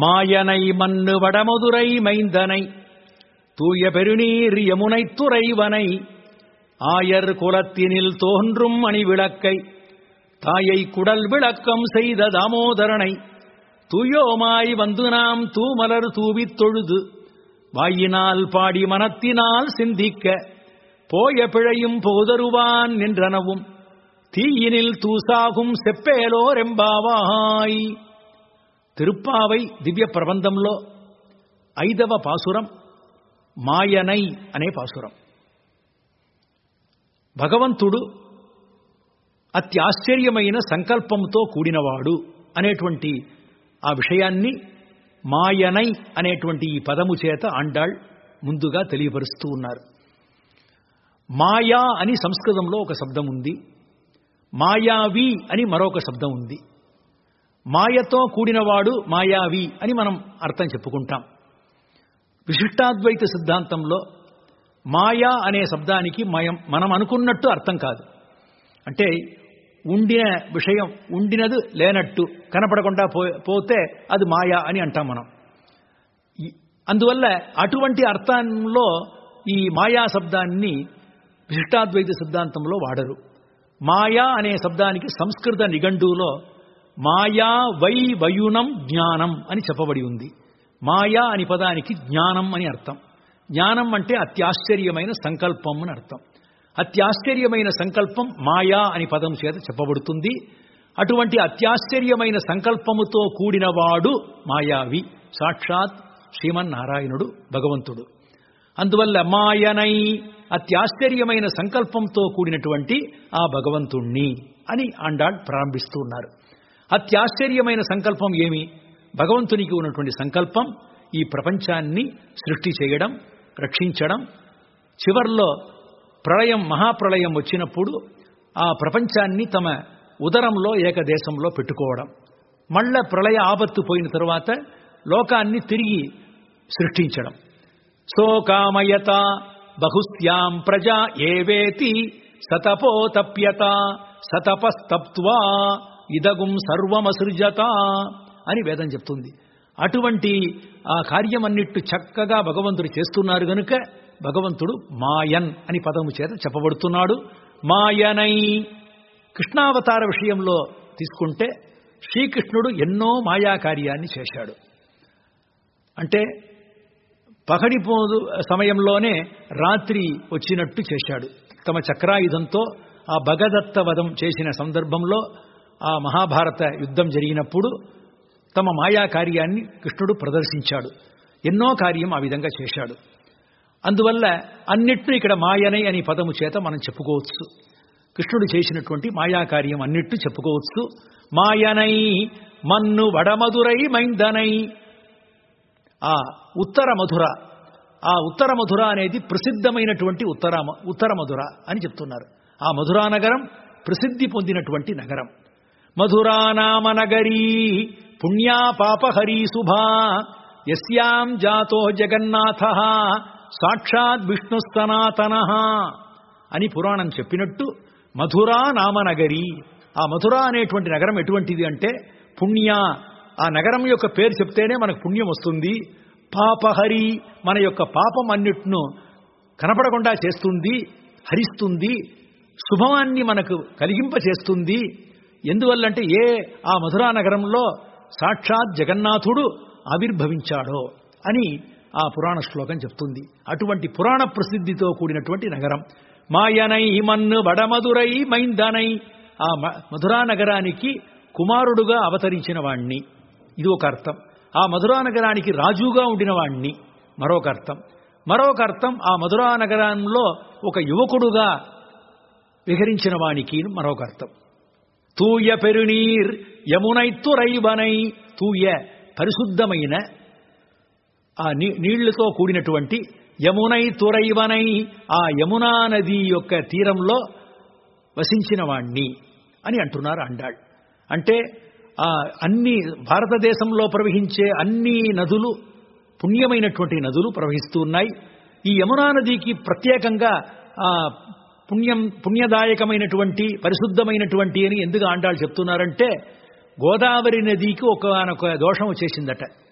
மாயனை மண்ணு வடமதுரை மைந்தனை தூய பெருநீர் யமுனை துறைவனை ஆயர் குலத்தினில் தோன்றும் அணிவிளக்கை தாயை குடல் விளக்கம் செய்த தாமோதரனை தூயோமாய் வந்து நாம் தூமலர் தூவித் தொழுது வாயினால் பாடி மனத்தினால் சிந்திக்க போய பிழையும் போதருவான் நின்றனவும் தீயினில் தூசாகும் செப்பேலோரெம்பாவாய் తిరుప్పావై దివ్య ప్రబంధంలో ఐదవ పాసురం మాయనై అనే పాసురం భగవంతుడు అత్యాశ్చర్యమైన సంకల్పంతో కూడినవాడు అనేటువంటి ఆ విషయాన్ని మాయనై అనేటువంటి ఈ పదము చేత ఆండాళ్ ముందుగా తెలియపరుస్తూ ఉన్నారు మాయా అని సంస్కృతంలో ఒక శబ్దం ఉంది మాయావి అని మరొక శబ్దం ఉంది మాయతో కూడినవాడు మాయావి అని మనం అర్థం చెప్పుకుంటాం విశిష్టాద్వైత సిద్ధాంతంలో మాయా అనే శబ్దానికి మయం మనం అనుకున్నట్టు అర్థం కాదు అంటే ఉండిన విషయం ఉండినది లేనట్టు కనపడకుండా పోతే అది మాయా అని అంటాం మనం అందువల్ల అటువంటి అర్థంలో ఈ మాయా శబ్దాన్ని విశిష్టాద్వైత సిద్ధాంతంలో వాడరు మాయా అనే శబ్దానికి సంస్కృత నిఘంటువులో మాయా వై వయునం జ్ఞానం అని చెప్పబడి ఉంది మాయా అని పదానికి జ్ఞానం అని అర్థం జ్ఞానం అంటే అత్యాశ్చర్యమైన సంకల్పం అని అర్థం అత్యాశ్చర్యమైన సంకల్పం మాయా అని పదం చేత చెప్పబడుతుంది అటువంటి అత్యాశ్చర్యమైన సంకల్పముతో కూడినవాడు మాయావి సాక్షాత్ శ్రీమన్నారాయణుడు భగవంతుడు అందువల్ల మాయనై అత్యాశ్చర్యమైన సంకల్పంతో కూడినటువంటి ఆ భగవంతుణ్ణి అని ఆండాళ్ ప్రారంభిస్తూ ఉన్నారు అత్యాశ్చర్యమైన సంకల్పం ఏమి భగవంతునికి ఉన్నటువంటి సంకల్పం ఈ ప్రపంచాన్ని సృష్టి చేయడం రక్షించడం చివర్లో ప్రళయం మహాప్రళయం వచ్చినప్పుడు ఆ ప్రపంచాన్ని తమ ఉదరంలో ఏకదేశంలో పెట్టుకోవడం మళ్ళా ప్రళయ ఆపత్తు పోయిన తరువాత లోకాన్ని తిరిగి సృష్టించడం సోకామయత బహుస్యాం ప్రజా ఏవేతి సతపోతప్యత సతపస్తప్త్వా ఇదగుం సర్వమసృజత అని వేదం చెప్తుంది అటువంటి ఆ కార్యమన్నిట్టు చక్కగా భగవంతుడు చేస్తున్నారు గనుక భగవంతుడు మాయన్ అని పదము చేత చెప్పబడుతున్నాడు మాయనై కృష్ణావతార విషయంలో తీసుకుంటే శ్రీకృష్ణుడు ఎన్నో మాయా కార్యాన్ని చేశాడు అంటే పగడిపోదు సమయంలోనే రాత్రి వచ్చినట్టు చేశాడు తమ చక్రాయుధంతో ఆ భగదత్త వధం చేసిన సందర్భంలో ఆ మహాభారత యుద్ధం జరిగినప్పుడు తమ మాయా కార్యాన్ని కృష్ణుడు ప్రదర్శించాడు ఎన్నో కార్యం ఆ విధంగా చేశాడు అందువల్ల అన్నిట్లు ఇక్కడ మాయనై అని పదము చేత మనం చెప్పుకోవచ్చు కృష్ణుడు చేసినటువంటి మాయా కార్యం అన్నిట్లు చెప్పుకోవచ్చు మాయనై మన్ను వడమధురై మైందనై ఆ ఉత్తర మధుర ఆ ఉత్తర మధుర అనేది ప్రసిద్ధమైనటువంటి ఉత్తర ఉత్తర మధుర అని చెప్తున్నారు ఆ మధురా నగరం ప్రసిద్ధి పొందినటువంటి నగరం మధురా నామ నగరీ పుణ్యా పాపహరీ శుభా యస్యాం జాతో జగన్నాథ సాక్షాత్ విష్ణు సనాతన అని పురాణం చెప్పినట్టు మధురా నామనగరి ఆ మధుర అనేటువంటి నగరం ఎటువంటిది అంటే పుణ్య ఆ నగరం యొక్క పేరు చెప్తేనే మనకు పుణ్యం వస్తుంది పాపహరి మన యొక్క పాపం అన్నిటిను కనపడకుండా చేస్తుంది హరిస్తుంది శుభమాన్ని మనకు కలిగింపచేస్తుంది ఎందువల్లంటే ఏ ఆ మధురా నగరంలో సాక్షాత్ జగన్నాథుడు ఆవిర్భవించాడో అని ఆ పురాణ శ్లోకం చెప్తుంది అటువంటి పురాణ ప్రసిద్ధితో కూడినటువంటి నగరం మాయనై మన్ను వడమధురై మైందనై ఆ మధురా నగరానికి కుమారుడుగా అవతరించిన వాణ్ణి ఇది ఒక అర్థం ఆ మధురా నగరానికి రాజుగా ఉండిన వాణ్ణి మరొక అర్థం మరొక అర్థం ఆ మధురా నగరంలో ఒక యువకుడుగా విహరించిన వానికి మరొక అర్థం తూయ పెరునీర్ యమునైత్తురైవనై తూయ పరిశుద్ధమైన ఆ నీళ్లతో కూడినటువంటి యమునై తురైవనై ఆ యమునా నది యొక్క తీరంలో వసించిన వాణ్ణి అని అంటున్నారు అండాళ్ అంటే ఆ అన్ని భారతదేశంలో ప్రవహించే అన్ని నదులు పుణ్యమైనటువంటి నదులు ప్రవహిస్తూ ఉన్నాయి ఈ యమునా నదికి ప్రత్యేకంగా ఆ పుణ్యం పుణ్యదాయకమైనటువంటి పరిశుద్ధమైనటువంటి అని ఎందుకు ఆండాళ్ళు చెప్తున్నారంటే గోదావరి నదికి ఒకనొక దోషం వచ్చేసిందట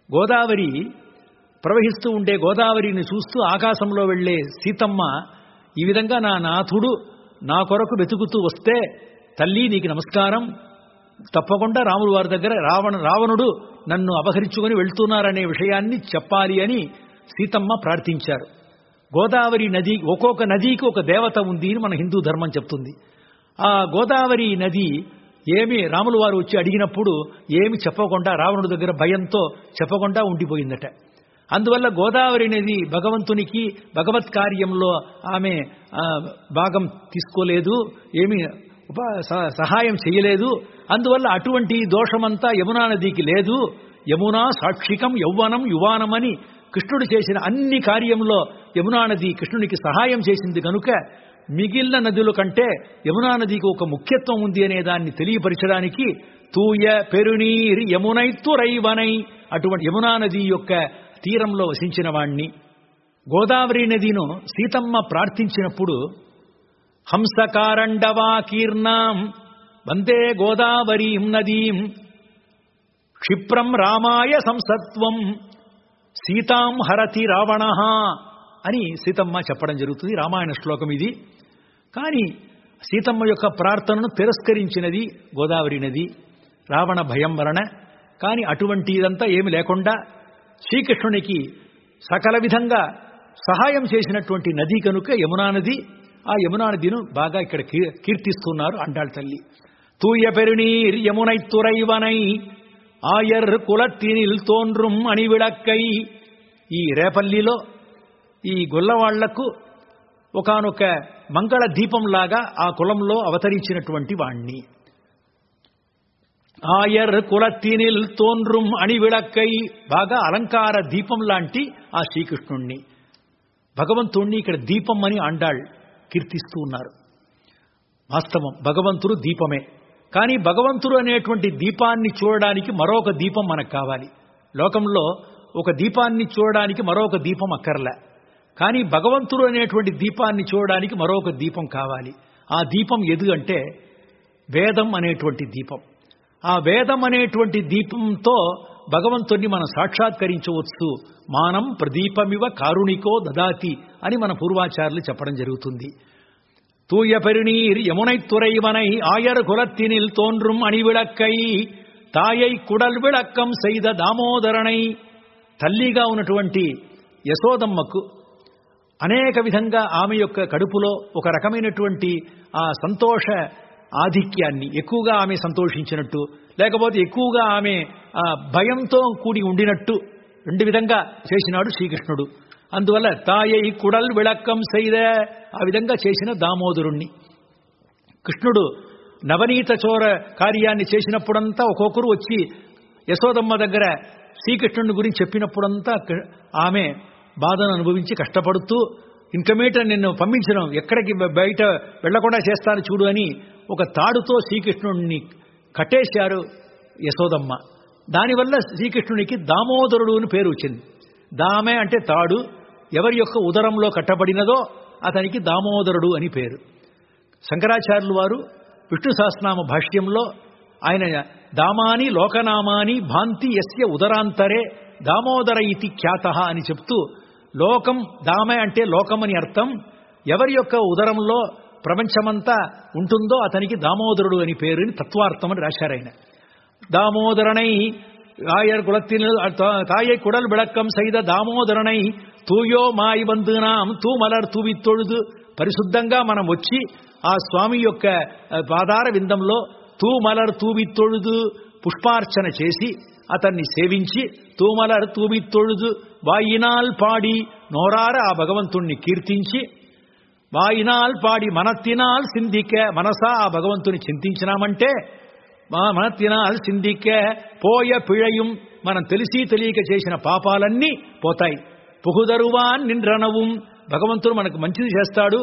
గోదావరి ప్రవహిస్తూ ఉండే గోదావరిని చూస్తూ ఆకాశంలో వెళ్లే సీతమ్మ ఈ విధంగా నా నాథుడు నా కొరకు వెతుకుతూ వస్తే తల్లి నీకు నమస్కారం తప్పకుండా రాములు వారి దగ్గర రావణ రావణుడు నన్ను అపహరించుకొని వెళ్తున్నారనే విషయాన్ని చెప్పాలి అని సీతమ్మ ప్రార్థించారు గోదావరి నది ఒక్కొక్క నదికి ఒక దేవత ఉంది అని మన హిందూ ధర్మం చెప్తుంది ఆ గోదావరి నది ఏమి రాములు వారు వచ్చి అడిగినప్పుడు ఏమి చెప్పకుండా రావణుడి దగ్గర భయంతో చెప్పకుండా ఉండిపోయిందట అందువల్ల గోదావరి నది భగవంతునికి భగవత్ కార్యంలో ఆమె ఆ, భాగం తీసుకోలేదు ఏమి ఉప స- సహాయం చేయలేదు అందువల్ల అటువంటి దోషమంతా యమునా నదికి లేదు యమునా సాక్షికం యౌవనం యువానమని కృష్ణుడు చేసిన అన్ని కార్యంలో యమునా నది కృష్ణునికి సహాయం చేసింది కనుక మిగిలిన నదుల కంటే యమునా నదికి ఒక ముఖ్యత్వం ఉంది అనే దాన్ని తెలియపరచడానికి తూయ పెరునీర్ యమునైతురైవనై అటువంటి యమునా నది యొక్క తీరంలో వసించిన వాణ్ణి గోదావరి నదిను సీతమ్మ ప్రార్థించినప్పుడు హంసకారండవా కీర్ణాం వందే గోదావరీం నదీం క్షిప్రం రామాయ సంసత్వం సీతాం హరతి రావణ అని సీతమ్మ చెప్పడం జరుగుతుంది రామాయణ శ్లోకం ఇది కానీ సీతమ్మ యొక్క ప్రార్థనను తిరస్కరించినది గోదావరి నది రావణ భయం వలన కానీ అటువంటి ఇదంతా ఏమి లేకుండా శ్రీకృష్ణునికి సకల విధంగా సహాయం చేసినటువంటి నది కనుక యమునా నది ఆ యమునా నదిను బాగా ఇక్కడ కీ- కీర్తిస్తున్నారు అండాళ్ తల్లి తూయ పెరునీర్ యమునై తురైవనై ఆయర్ కులత్తినిల్ తోన్றுం అణివిళక్కై ఈ రేపల్లిలో ఈ గొల్లవాళ్లకు ఒకానొక మంగళ దీపంలాగా ఆ కులంలో అవతరించినటువంటి వాణ్ణి ఆయర్ కులత్తినిల్ తోన్றுం అణివిళక్కై బాగా అలంకార దీపం లాంటి ఆ శ్రీకృష్ణుణ్ణి భగవంతుణ్ణి ఇక్కడ దీపం అని అండాళ్ కీర్తిస్తూ ఉన్నారు వాస్తవం భగవంతుడు దీపమే కానీ భగవంతుడు అనేటువంటి దీపాన్ని చూడడానికి మరొక దీపం మనకు కావాలి లోకంలో ఒక దీపాన్ని చూడడానికి మరొక దీపం అక్కర్లే కానీ భగవంతుడు అనేటువంటి దీపాన్ని చూడడానికి మరొక దీపం కావాలి ఆ దీపం ఎదు అంటే వేదం అనేటువంటి దీపం ఆ వేదం అనేటువంటి దీపంతో భగవంతుణ్ణి మనం సాక్షాత్కరించవచ్చు మానం ప్రదీపమివ కారుణికో దదాతి అని మన పూర్వాచారులు చెప్పడం జరుగుతుంది தூய பெருநீர் யமுனை துறைவனை ஆயர் குலத்தினில் தோன்றும் அணிவிளக்கை తాయై కుడల్ విళక్కం సైద దామోదరణై తల్లిగా ఉన్నటువంటి యశోదమ్మకు అనేక విధంగా ఆమె యొక్క కడుపులో ఒక రకమైనటువంటి ఆ సంతోష ఆధిక్యాన్ని ఎక్కువగా ఆమె సంతోషించినట్టు లేకపోతే ఎక్కువగా ఆమె ఆ భయంతో కూడి ఉండినట్టు రెండు విధంగా చేసినాడు శ్రీకృష్ణుడు అందువల్ల తాయై కుడల్ విళక్కం సైద ఆ విధంగా చేసిన దామోదరుణ్ణి కృష్ణుడు నవనీత చోర కార్యాన్ని చేసినప్పుడంతా ఒక్కొక్కరు వచ్చి యశోదమ్మ దగ్గర శ్రీకృష్ణుని గురించి చెప్పినప్పుడంతా క- ఆమె బాధను అనుభవించి కష్టపడుతూ ఇంకమీట నిన్ను పంపించడం ఎక్కడికి బ- బయట వెళ్లకుండా చేస్తాను చూడు అని ఒక తాడుతో శ్రీకృష్ణుడిని కట్టేశారు యశోదమ్మ దానివల్ల శ్రీకృష్ణునికి దామోదరుడు అని పేరు వచ్చింది దామే అంటే తాడు ఎవరి యొక్క ఉదరంలో కట్టబడినదో అతనికి దామోదరుడు అని పేరు శంకరాచార్యులు వారు విష్ణు సహస్రనామ భాష్యంలో ఆయన దామాని లోకనామాని భాంతి యస్య ఉదరాంతరే దామోదర ఇతి ఖ్యాత అని చెప్తూ లోకం దామే అంటే లోకం అని అర్థం ఎవరి యొక్క ఉదరంలో ప్రపంచమంతా ఉంటుందో అతనికి దామోదరుడు అని పేరు అని తత్వార్థం అని రాశారు ఆయన தாமோதரனை ஆயர் குலத்தில் தா- தாயை குடல் விளக்கம் செய்த దామోదరణై తూయో మాయి బంధు నాం తూ మలర్ తూవి తొழுదు పరిశుద్ధంగా మనం వచ్చి ఆ స్వామి యొక్క ఆ, పాదార విందంలో తూ మలర్ తూవి తొழுదు పుష్పార్చన చేసి అతన్ని సేవించి తూమలర్ తూవి తొழுదు వాయినాల్ పాడి నోరార ఆ భగవంతుణ్ణి కీర్తించి వాయినాల్ పాడి మనత్తినాల్ సింధిక మనసా ఆ భగవంతుని చింతించినామంటే మా మనత్తినాల్ సింధిక పోయ పిഴയും మనం తెలిసి తెలియక చేసిన పాపాలన్నీ పోతాయి పుహుదరువాన్ నిండ్రనவும் భగవంతుడు మనకు మంచిది చేస్తాడు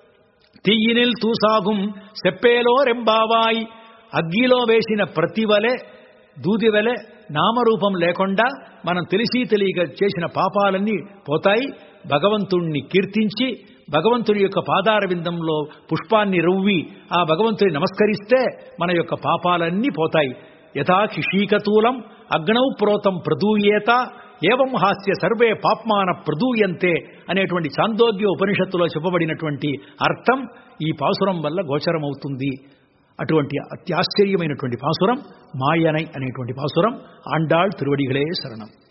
తీయినిల్ తూసాగుం సెప్పేలో రెంబావాయ్ అగ్గిలో వేసిన ప్రతి వలె దూది వలె నామరూపం లేకుండా మనం తెలిసి తెలియక చేసిన పాపాలన్నీ పోతాయి భగవంతుణ్ణి కీర్తించి భగవంతుని యొక్క పాదార విందంలో పుష్పాన్ని రువ్వి ఆ భగవంతుని నమస్కరిస్తే మన యొక్క పాపాలన్నీ పోతాయి యథా కిషీకతూలం అగ్నౌ ప్రోతం ప్రదూయేత ఏవం హాస్య సర్వే పాప్మాన ప్రదూయంతే అనేటువంటి చాందోగ్య ఉపనిషత్తులో చెప్పబడినటువంటి అర్థం ఈ పాసురం వల్ల గోచరమవుతుంది అటువంటి అత్యాశ్చర్యమైనటువంటి పాసురం మాయనై అనేటువంటి పాసురం ఆండాళ్ తిరువడిகளே శరణం